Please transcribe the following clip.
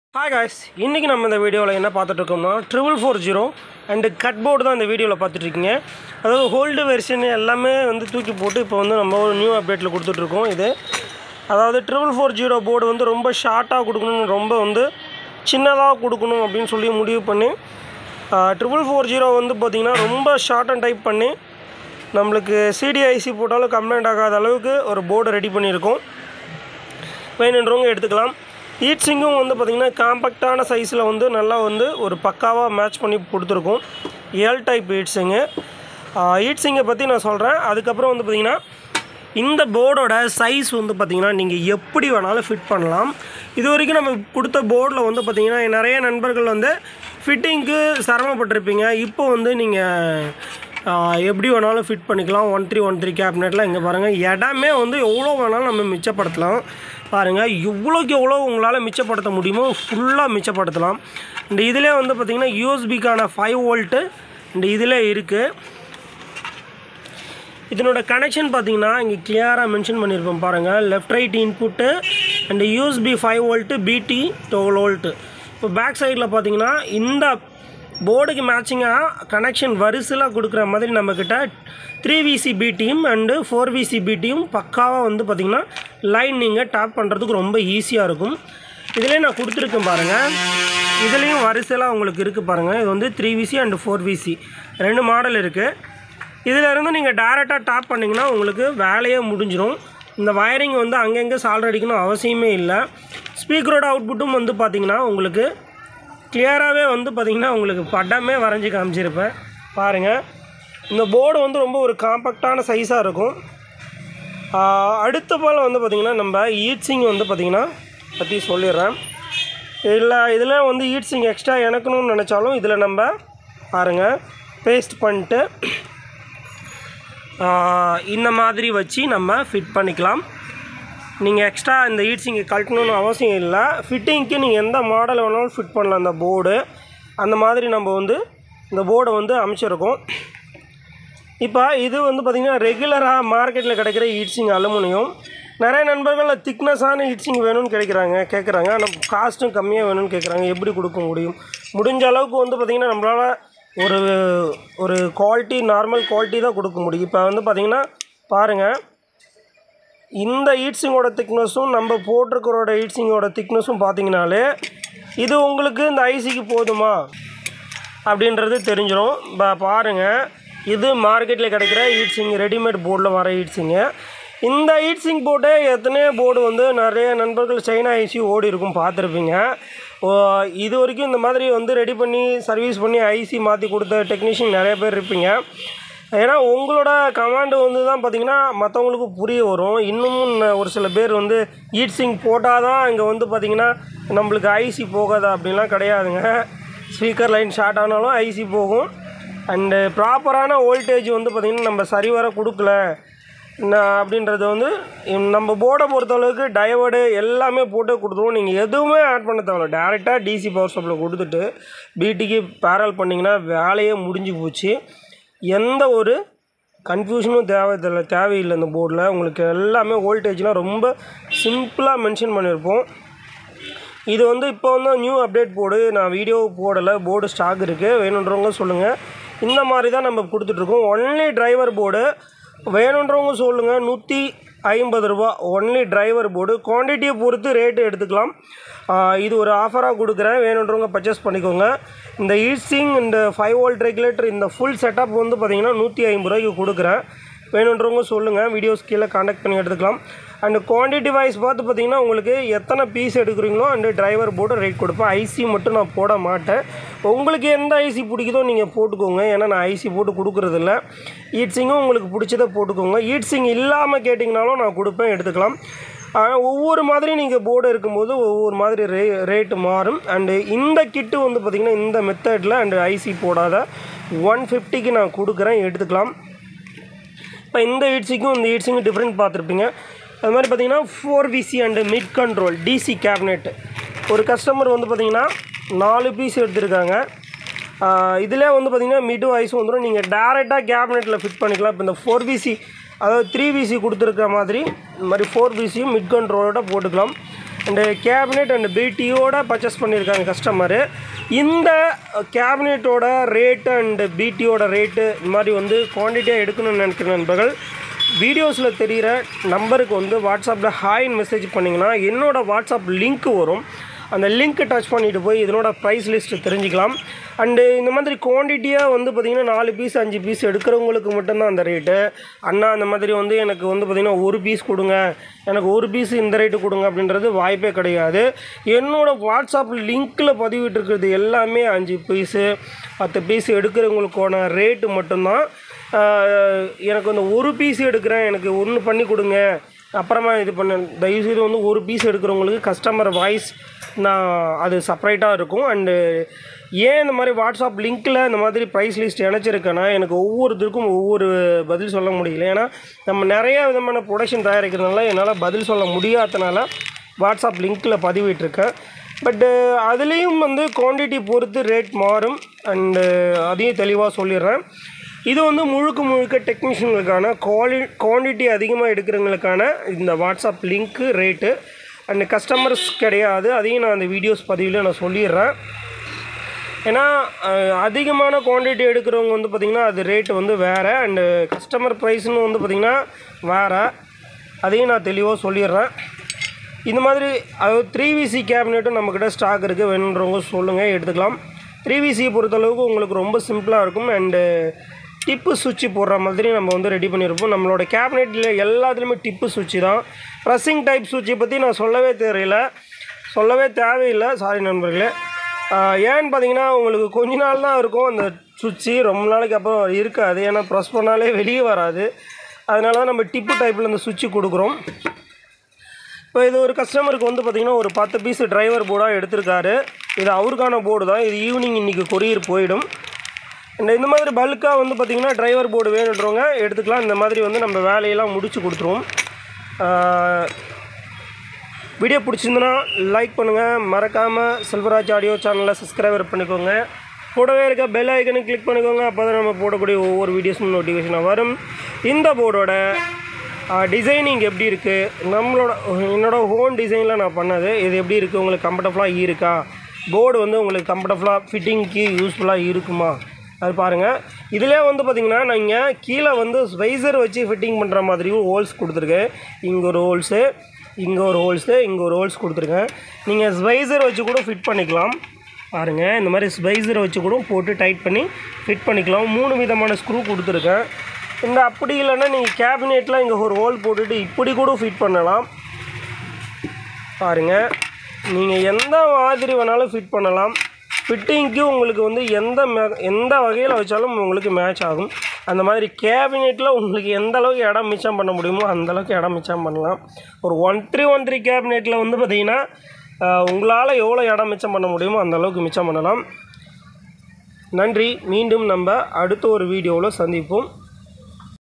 hi guys இன்றைக்கி நம்ம இந்த வீடியோவில் என்ன பார்த்துட்டு இருக்கோம்னா triple four zero and cut board தான் இந்த வீடியோவில் பார்த்துட்ருக்கீங்க அதாவது ஹோல்டு வெர்ஷன் எல்லாமே வந்து தூக்கி போட்டு இப்போ வந்து நம்ம ஒரு நியூ அப்டேட்டில் கொடுத்துட்ருக்கோம் இது அதாவது ட்ரிபிள் ஃபோர் ஜீரோ போர்டு வந்து ரொம்ப ஷார்ட்டாக கொடுக்கணும் ரொம்ப வந்து சின்னதாக கொடுக்கணும் அப்படின்னு சொல்லி முடிவு பண்ணி ட்ரிபிள் ஃபோர் ஜீரோ வந்து பார்த்திங்கன்னா ரொம்ப ஷார்ட் அண்ட் டைப் பண்ணி நம்மளுக்கு சிடிஐசி போட்டாலும் கம்ப்ளைண்ட் ஆகாத அளவுக்கு ஒரு போர்டு ரெடி பண்ணியிருக்கோம் வேணுன்றவங்க எடுத்துக்கலாம் ஈட் சிங்கும் வந்து பார்த்திங்கன்னா காம்பேக்டான சைஸில் வந்து நல்லா வந்து ஒரு பக்காவாக மேட்ச் பண்ணி கொடுத்துருக்கோம் L type heat sink heat சிங்கை பற்றி நான் சொல்கிறேன் அதுக்கப்புறம் வந்து பார்த்திங்கன்னா இந்த போர்டோட சைஸ் வந்து பார்த்திங்கன்னா நீங்கள் எப்படி வேணாலும் ஃபிட் பண்ணலாம் இது வரைக்கும் நம்ம கொடுத்த போர்டில் வந்து பார்த்திங்கன்னா நிறைய நண்பர்கள் வந்து ஃபிட்டிங்க்கு சிரமப்பட்டிருப்பீங்க இப்போ வந்து நீங்கள் ஆஹ் எப்படி வேணாலும் ஃபிட் பண்ணிக்கலாம் ஒன் த்ரீ ஒன் த்ரீ கேபினெட்டில் இங்கே பாருங்கள் இடமே வந்து எவ்வளோ வேணாலும் நம்ம மிச்சப்படுத்தலாம் பாருங்கள் எவ்வளோக்கு எவ்வளோ உங்களால் மிச்சப்படுத்த முடியுமோ ஃபுல்லாக மிச்சப்படுத்தலாம் இந்த இதிலே வந்து பார்த்திங்கன்னா யூஎஸ்பிக்கான ஃபைவ் வோல்ட்டு இந்த இதில் இருக்குது இதனோட கனெக்ஷன் பார்த்தீங்கன்னா இங்கே கிளியராக மென்ஷன் பண்ணியிருப்போம் பாருங்கள் left right input and USB five volt PD twelve volt இப்போ பேக் சைடில் பார்த்தீங்கன்னா இந்த போர்டுக்கு மேட்சிங்காக கனெக்ஷன் வரிசையில் கொடுக்குற மாதிரி நம்மக்கிட்ட த்ரீ விசி பிடியும் அண்டு ஃபோர் விசி பிடியும் பக்காவாக வந்து பார்த்திங்கன்னா லைன் நீங்கள் டேப் பண்ணுறதுக்கு ரொம்ப ஈஸியாக இருக்கும் இதுலேயே நான் கொடுத்துருக்கேன் பாருங்கள் இதுலேயும் வரிசையில் உங்களுக்கு இருக்குது பாருங்கள் இது வந்து three VC and four VC ரெண்டு மாடல் இருக்குது இதில் இருந்து நீங்கள் டேரெக்டாக டாப் பண்ணிங்கன்னா உங்களுக்கு வேலையே முடிஞ்சிடும் இந்த வயரிங் வந்து அங்கங்கே சால்ட் அடிக்கணும் அவசியமே இல்லை ஸ்பீக்கரோட அவுட்புட்டும் வந்து பார்த்திங்கன்னா உங்களுக்கு கிளியராகவே வந்து பார்த்திங்கன்னா உங்களுக்கு படமே வரைஞ்சி காமிச்சிருப்பேன் பாருங்கள் இந்த போர்டு வந்து ரொம்ப ஒரு காம்பேக்டான சைஸாக இருக்கும் ஆஹ் அடுத்த பால் வந்து பார்த்திங்கன்னா நம்ம ஈட்ஸிங் வந்து பார்த்திங்கன்னா பற்றி சொல்லிடுறேன் இல்லை இதில் வந்து ஈட்ஸிங் எக்ஸ்ட்ரா இணக்கணும்னு நினச்சாலும் இதில் நம்ம பாருங்கள் பேஸ்ட் பண்ணிட்டு ஆஹ் இந்த மாதிரி வச்சு நம்ம ஃபிட் பண்ணிக்கலாம் நீங்கள் எக்ஸ்ட்ரா இந்த ஈட்ஸிங்கை கழட்டணும்னு அவசியம் இல்லை ஃபிட்டிங்க்கு நீங்கள் எந்த மாடல் வேணாலும் ஃபிட் பண்ணலாம் அந்த போர்டு அந்த மாதிரி நம்ம வந்து இந்த போர்டை வந்து அமைச்சிருக்கோம் இப்போ இது வந்து பார்த்திங்கன்னா ரெகுலராக மார்க்கெட்டில் கிடைக்கிற ஈட்ஸிங் அலுமினியம் நிறைய நண்பர்கள் திக்னஸான ஈட்ஸிங் வேணும்னு கிடைக்கிறாங்க கேட்குறாங்க ஆனால் காஸ்ட்டும் கம்மியாக வேணும்னு கேட்குறாங்க எப்படி கொடுக்க முடியும் முடிஞ்ச அளவுக்கு வந்து பார்த்திங்கன்னா நம்மளால் ஒரு ஒரு குவாலிட்டி நார்மல் குவாலிட்டி தான் கொடுக்க முடியும் இப்போ வந்து பார்த்திங்கன்னா பாருங்கள் இந்த ஈட்ஸிங்கோட திக்னஸும் நம்ம போட்டிருக்கிறோட ஈட்ஸிங்கோட திக்னஸும் பார்த்தீங்கனாலே இது உங்களுக்கு இந்த ஐசிக்கு போதுமா அப்படின்றது தெரிஞ்சிடும் இப்போ பாருங்கள் இது மார்க்கெட்டில் கிடைக்கிற ஈட்ஸிங் ரெடிமேட் போர்டில் வர ஈட்ஸிங்கு இந்த ஈட்ஸிங் போர்டு எத்தனையோ போர்டு வந்து நிறைய நண்பர்கள் சைனா ஐசி ஓடி இருக்கும் பார்த்துருப்பீங்க ஓ, இது வரைக்கும் இந்த மாதிரி வந்து ரெடி பண்ணி சர்வீஸ் பண்ணி ஐசி மாற்றி கொடுத்த டெக்னீஷியன் நிறைய பேர் இருப்பீங்க ஏன்னா உங்களோட கமாண்டு வந்து தான் பார்த்தீங்கன்னா மற்றவங்களுக்கு புரிய வரும் இன்னமும் ந- ஒரு சில பேர் வந்து ஈட்ஸிங் போட்டால் தான் இங்கே வந்து பார்த்திங்கன்னா நம்மளுக்கு ஐசி போகாதா அப்படின்லாம் கிடையாதுங்க ஸ்பீக்கர் லைன் ஷார்ட் ஆனாலும் ஐசி போகும் அண்டு ப்ராப்பரான வோல்டேஜ் வந்து பார்த்திங்கன்னா நம்ம சரிவர கொடுக்கல நான் அப்படின்றது வந்து இம் நம்ம போர்டை பொறுத்தளவுக்கு டயோடு எல்லாமே போட்டு கொடுத்துருவோம் நீங்கள் எதுவுமே ஆட் பண்ண தேவையில்ல டேரெக்டாக டிசி பவர் சப்ளை கொடுத்துட்டு பிடிக்கு பேரல் பண்ணிங்கன்னா வேலையே முடிஞ்சு போச்சு எந்த ஒரு கன்ஃபியூஷனும் தேவையில்லை தேவையில்லை இந்த போர்டில் உங்களுக்கு எல்லாமே வோல்டேஜ்லாம் ரொம்ப சிம்பிளாக மென்ஷன் பண்ணியிருப்போம் இது வந்து இப்போ வந்து நியூ அப்டேட் போர்டு நான் வீடியோ போடலை போர்டு ஸ்டாக் இருக்குது வேணுன்றவங்க சொல்லுங்கள் இந்த மாதிரி தான் நம்ம கொடுத்துட்ருக்கோம் ஒன்லி டிரைவர் போர்டு வேணுன்றவங்க சொல்லுங்கள் நூற்றி ஐம்பது ரூபா ஒன்லி டிரைவர் போர்டு குவான்டிட்டியை பொறுத்து ரேட்டு எடுத்துக்கலாம் ஆஹ் இது ஒரு ஆஃபராக கொடுக்குறேன் வேணுன்றவங்க பர்ச்சேஸ் பண்ணிக்கோங்க இந்த ஈஸ்டிங் இந்த ஃபைவ் வோல்ட் ரெகுலேட்டர் இந்த ஃபுல் செட்டப் வந்து பார்த்திங்கன்னா நூற்றி ஐம்பது ரூபாய்க்கு கொடுக்குறேன் வேணுன்றவங்க சொல்லுங்கள் வீடியோஸ் கீழே காண்டாக்ட் பண்ணி எடுத்துக்கலாம் அண்ட் குவான்டிட்டி வைஸ் பார்த்து பார்த்தீங்கன்னா உங்களுக்கு எத்தனை பீஸ் எடுக்கிறீங்களோ அண்டு டிரைவர் போர்டு ரேட் கொடுப்பேன் ஐசி மட்டும் நான் போட மாட்டேன் உங்களுக்கு எந்த ஐசி பிடிக்குதோ நீங்கள் போட்டுக்கோங்க ஏன்னா நான் ஐசி போட்டு கொடுக்குறதில்ல ஈட்ஸிங்கும் உங்களுக்கு பிடிச்சதை போட்டுக்கோங்க ஈட்ஸிங் இல்லாமல் கேட்டிங்கனாலும் நான் கொடுப்பேன் எடுத்துக்கலாம் ஆனால் ஒவ்வொரு மாதிரி நீங்கள் போர்டு இருக்கும்போது ஒவ்வொரு மாதிரி ரே ரேட்டு மாறும் அண்டு இந்த கிட்டு வந்து பார்த்திங்கன்னா இந்த மெத்தடில் அண்டு ஐசி போடாத ஒன் ஃபிஃப்டிக்கு நான் கொடுக்குறேன் எடுத்துக்கலாம் இப்போ இந்த ஈட்ஸிக்கும் இந்த ஈட்ஸிக்கும் டிஃப்ரெண்ட் பார்த்துருப்பீங்க அது மாதிரி பார்த்தீங்கன்னா four VC and mid control DC cabinet ஒரு கஸ்டமர் வந்து பார்த்தீங்கன்னா நாலு பீஸ் எடுத்திருக்காங்க இதில் வந்து பார்த்தீங்கன்னா மிட் வாய்ஸ் வந்துடும் நீங்கள் டேரெக்டாக கேபினெட்டில் ஃபிட் பண்ணிக்கலாம் இப்போ இந்த ஃபோர் விசி அதாவது த்ரீ விசி கொடுத்துருக்க மாதிரி இந்த மாதிரி ஃபோர் விசியும் மிட் கண்ட்ரோலோட போட்டுக்கலாம் அண்டு கேபினெட் அண்ட் பிடியோட பர்ச்சேஸ் பண்ணியிருக்காங்க கஸ்டமரு இந்த கேபினெட்டோட ரேட்டு அண்டு பிடியோட ரேட்டு இந்த மாதிரி வந்து குவான்டிட்டியாக எடுக்கணும்னு நினைக்கிற நண்பர்கள் வீடியோஸில் தெரிகிற நம்பருக்கு வந்து வாட்ஸ்அப்பில் ஹாய்ன்னு மெசேஜ் பண்ணிங்கன்னா என்னோடய வாட்ஸ்அப் லிங்க் வரும் அந்த லிங்க் டச் பண்ணிட்டு போய் இதனோட ப்ரைஸ் லிஸ்ட் தெரிஞ்சுக்கலாம் அண்டு இந்த மாதிரி குவான்டிட்டியாக வந்து பார்த்திங்கன்னா நாலு பீஸ் அஞ்சு பீஸ் எடுக்கிறவங்களுக்கு மட்டும்தான் அந்த ரேட்டு அண்ணா அந்த மாதிரி வந்து எனக்கு வந்து பார்த்திங்கன்னா ஒரு பீஸ் கொடுங்க எனக்கு ஒரு பீஸ் இந்த ரேட்டு கொடுங்க அப்படின்றது வாய்ப்பே கிடையாது என்னோடய வாட்ஸ்அப் லிங்க்கில் பதிவிட்டிருக்கிறது எல்லாமே அஞ்சு பீஸு பத்து பீஸ் எடுக்கிறவங்களுக்கான ரேட்டு மட்டும்தான் ஆஹ் எனக்கு வந்து ஒரு பீஸ் எடுக்கிறேன் எனக்கு ஒன்று பண்ணி கொடுங்க அப்புறமா இது பண்ண தயவுசெய்து வந்து ஒரு பீஸ் எடுக்கிறவங்களுக்கு கஸ்டமர் வாய்ஸ் நான் அது செப்பரேட்டாக இருக்கும் அண்டு ஏன் இந்த மாதிரி வாட்ஸ்அப் லிங்க்கில் இந்த மாதிரி ப்ரைஸ் லிஸ்ட் இணைச்சிருக்கேன்னா எனக்கு ஒவ்வொருத்தருக்கும் ஒவ்வொரு பதில் சொல்ல முடியல ஏன்னா நம்ம நிறைய விதமான ப்ரொடக்ஷன் தயாரிக்கிறதுனால என்னால் பதில் சொல்ல முடியாதனால வாட்ஸ்அப் லிங்க்கில் பதிவிட்டிருக்கேன் பட்டு அதுலேயும் வந்து குவான்டிட்டி பொறுத்து ரேட் மாறும் அண்டு அதையும் தெளிவாக சொல்லிடுறேன் இது வந்து முழுக்க முழுக்க டெக்னீஷியனுக்கான குவாலி குவான்டிட்டி அதிகமாக எடுக்கிறவங்களுக்கான இந்த WhatsApp link rate and customers கிடையாது அதையும் நான் அந்த வீடியோஸ் பதிவில் நான் சொல்லிடுறேன் ஏன்னா அஹ், அதிகமான குவான்டிட்டி எடுக்கிறவங்க வந்து பார்த்திங்கன்னா அது ரேட்டு வந்து வேறு அண்டு கஸ்டமர் ப்ரைஸ்னு வந்து பார்த்திங்கன்னா வேறு அதையும் நான் தெளிவாக சொல்லிடுறேன் இந்த மாதிரி அதாவது த்ரீ விசி கேபினெட்டும் நம்மக்கிட்ட ஸ்டாக் இருக்குது வேணுன்றவங்க சொல்லுங்கள் எடுத்துக்கலாம் த்ரீ விசியை பொறுத்தளவுக்கு உங்களுக்கு ரொம்ப சிம்பிளாக இருக்கும் அண்டு டிப்பு சுவிட்சு போடுற மாதிரி நம்ம வந்து ரெடி பண்ணியிருப்போம் நம்மளோட கேபினெட்டில் எல்லாத்துலேயுமே டிப்பு சுவிட்சு தான் ப்ரெஸ்ஸிங் டைப் சுவிட்சை பற்றி நான் சொல்லவே தெரியல சொல்லவே தேவையில்லை சாரி நண்பர்களே ஆஹ் ஏன்னு பார்த்தீங்கன்னா உங்களுக்கு கொஞ்ச நாள் தான் இருக்கும் அந்த சுவிட்சு ரொம்ப நாளைக்கு அப்புறம் இருக்காது ஏன்னா ப்ரெஸ் பண்ணாலே வெளியே வராது அதனால தான் நம்ம டிப்பு டைப்பில் அந்த சுவிட்சு கொடுக்குறோம் இப்போ இது ஒரு கஸ்டமருக்கு வந்து பார்த்திங்கன்னா ஒரு பத்து பீஸ் டிரைவர் போர்டாக எடுத்திருக்காரு இது அவருக்கான போர்டு தான் இது ஈவினிங் இன்றைக்கி கொரியர் போயிடும் இந்த இந்த மாதிரி பல்காக வந்து பார்த்திங்கன்னா டிரைவர் போர்டு வேணுன்றவங்க எடுத்துக்கலாம் இந்த மாதிரி வந்து நம்ம வேலையெல்லாம் முடிச்சு கொடுத்துருவோம் வீடியோ பிடிச்சிருந்துன்னா லைக் பண்ணுங்கள் மறக்காமல் செல்வராஜ் ஆடியோ சேனலை சப்ஸ்கிரைபர் பண்ணிக்கோங்க கூடவே இருக்க பெல் ஐக்கனை கிளிக் பண்ணிக்கோங்க அப்போ தான் நம்ம போடக்கூடிய ஒவ்வொரு வீடியோஸும் நோட்டிஃபிகேஷனாக வரும் இந்த போர்டோட டிசைனிங் எப்படி இருக்குது நம்மளோட என்னோடய ஹோம் டிசைனில் நான் பண்ணது இது எப்படி இருக்குது உங்களுக்கு கம்ஃபர்டபுளாக இருக்கா போர்டு வந்து உங்களுக்கு கம்ஃபர்டபுளாக ஃபிட்டிங்க்கு யூஸ்ஃபுல்லாக இருக்குமா அது பாருங்கள் இதிலே வந்து பார்த்திங்கன்னா நீங்கள் கீழே வந்து ஸ்வைசர் வச்சு ஃபிட்டிங் பண்ணுற மாதிரியும் ஹோல்ஸ் கொடுத்துருக்கேன் இங்கே ஒரு ஹோல்ஸு இங்கே ஒரு ஹோல்ஸு இங்கே ஒரு ஹோல்ஸ் கொடுத்துருக்கேன் நீங்கள் ஸ்வைசர் வச்சு கூட ஃபிட் பண்ணிக்கலாம் பாருங்கள் இந்த மாதிரி ஸ்வைசரை வச்சு கூட போட்டு டைட் பண்ணி ஃபிட் பண்ணிக்கலாம் மூணு விதமான ஸ்க்ரூ கொடுத்துருக்கேன் இந்த அப்படி இல்லைன்னா நீங்கள் கேபினெட்டில் இங்கே ஒரு ஹோல் போட்டுட்டு இப்படி கூட ஃபிட் பண்ணலாம் பாருங்கள் நீங்கள் எந்த மாதிரி வேணாலும் ஃபிட் பண்ணலாம் ஃபிட்டிங்க்கு உங்களுக்கு வந்து எந்த மே எந்த வகையில் வச்சாலும் உங்களுக்கு மேட்ச் ஆகும் அந்த மாதிரி கேபினெட்டில் உங்களுக்கு எந்த அளவுக்கு இடம் மிச்சம் பண்ண முடியுமோ அந்த அளவுக்கு இடம் மிச்சம் பண்ணலாம் ஒரு ஒன் த்ரீ ஒன் த்ரீ கேபினெட்டில் வந்து பார்த்திங்கன்னா உங்களால் எவ்வளோ இடம் மிச்சம் பண்ண முடியுமோ அந்த அளவுக்கு மிச்சம் பண்ணலாம் நன்றி மீண்டும் நம்ம அடுத்த ஒரு வீடியோவில் சந்திப்போம்